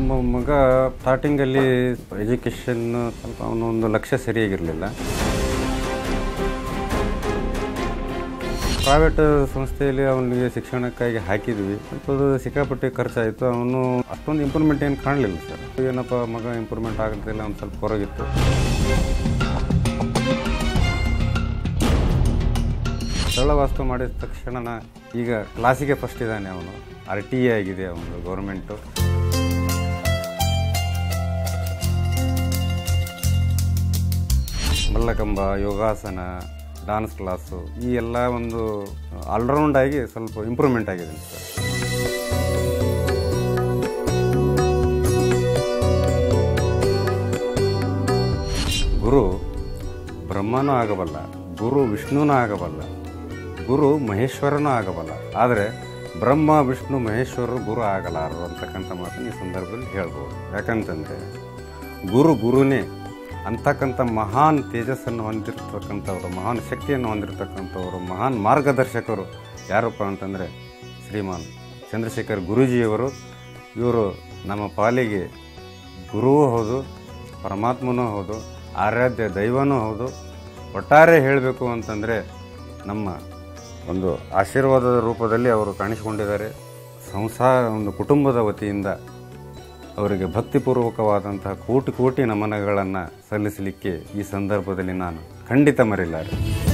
ನಮ್ಮ ಮಗ ಸ್ಟಾರ್ಟಿಂಗಲ್ಲಿ ಎಜುಕೇಷನ್ ಸ್ವಲ್ಪ ಅವನ ಒಂದು ಲಕ್ಷ್ಯ ಸರಿಯಾಗಿರಲಿಲ್ಲ ಪ್ರೈವೇಟ್ ಸಂಸ್ಥೆಯಲ್ಲಿ ಅವನಿಗೆ ಶಿಕ್ಷಣಕ್ಕಾಗಿ ಹಾಕಿದ್ವಿ ಸ್ವಲ್ಪ ಅದು ಸಿಕ್ಕಾಪಟ್ಟೆ ಖರ್ಚಾಯಿತು ಅವನು ಅಷ್ಟೊಂದು ಇಂಪ್ರೂವ್ಮೆಂಟ್ ಏನು ಕಾಣಲಿಲ್ಲ ಸರ್ ಏನಪ್ಪ ಮಗ ಇಂಪ್ರೂವ್ಮೆಂಟ್ ಆಗೋದಿಲ್ಲ ಒಂದು ಸ್ವಲ್ಪ ಹೊರಗಿತ್ತು ಸರಳ ವಾಸ್ತು ಮಾಡಿದ ತಕ್ಷಣ ಈಗ ಕ್ಲಾಸಿಗೆ ಫಸ್ಟ್ ಇದ್ದಾನೆ ಅವನು ಆರ್ ಟಿ ಎ ಆಗಿದೆ ಅವನು ಗೌರ್ಮೆಂಟು ಮಲ್ಲಕಂಬ ಯೋಗಾಸನ ಡಾನ್ಸ್ ಕ್ಲಾಸು ಈ ಎಲ್ಲ ಒಂದು ಆಲ್ರೌಂಡ್ ಆಗಿ ಸ್ವಲ್ಪ ಇಂಪ್ರೂವ್ಮೆಂಟ್ ಆಗಿದೆ ಸರ್ ಗುರು ಬ್ರಹ್ಮನೂ ಆಗಬಲ್ಲ ಗುರು ವಿಷ್ಣುನೂ ಆಗಬಲ್ಲ ಗುರು ಮಹೇಶ್ವರನೂ ಆಗಬಲ್ಲ ಆದರೆ ಬ್ರಹ್ಮ ವಿಷ್ಣು ಮಹೇಶ್ವರರು ಗುರು ಆಗಲಾರರು ಅಂತಕ್ಕಂಥ ಮಾತನ್ನು ಈ ಸಂದರ್ಭದಲ್ಲಿ ಹೇಳ್ಬೋದು ಯಾಕಂತಂದರೆ ಗುರು ಗುರುನೇ ಅಂತಕ್ಕಂಥ ಮಹಾನ್ ತೇಜಸ್ಸನ್ನು ಹೊಂದಿರತಕ್ಕಂಥವ್ರು ಮಹಾನ್ ಶಕ್ತಿಯನ್ನು ಹೊಂದಿರತಕ್ಕಂಥವ್ರು ಮಹಾನ್ ಮಾರ್ಗದರ್ಶಕರು ಯಾರಪ್ಪ ಅಂತಂದರೆ ಶ್ರೀಮಾನ್ ಚಂದ್ರಶೇಖರ್ ಗುರೂಜಿಯವರು ಇವರು ನಮ್ಮ ಪಾಲಿಗೆ ಗುರುವೂ ಹೌದು ಪರಮಾತ್ಮನೂ ಹೌದು ಆರಾಧ್ಯ ದೈವನೂ ಹೌದು ಒಟ್ಟಾರೆ ಹೇಳಬೇಕು ಅಂತಂದರೆ ನಮ್ಮ ಒಂದು ಆಶೀರ್ವಾದದ ರೂಪದಲ್ಲಿ ಅವರು ಕಾಣಿಸಿಕೊಂಡಿದ್ದಾರೆ ಸಂಸಾರ ಒಂದು ಕುಟುಂಬದ ವತಿಯಿಂದ ಅವರಿಗೆ ಭಕ್ತಿಪೂರ್ವಕವಾದಂತಹ ಕೋಟಿ ಕೋಟಿ ನಮನಗಳನ್ನು ಸಲ್ಲಿಸಲಿಕ್ಕೆ ಈ ಸಂದರ್ಭದಲ್ಲಿ ನಾನು ಖಂಡಿತ ಮರೆಯಲಾರೆ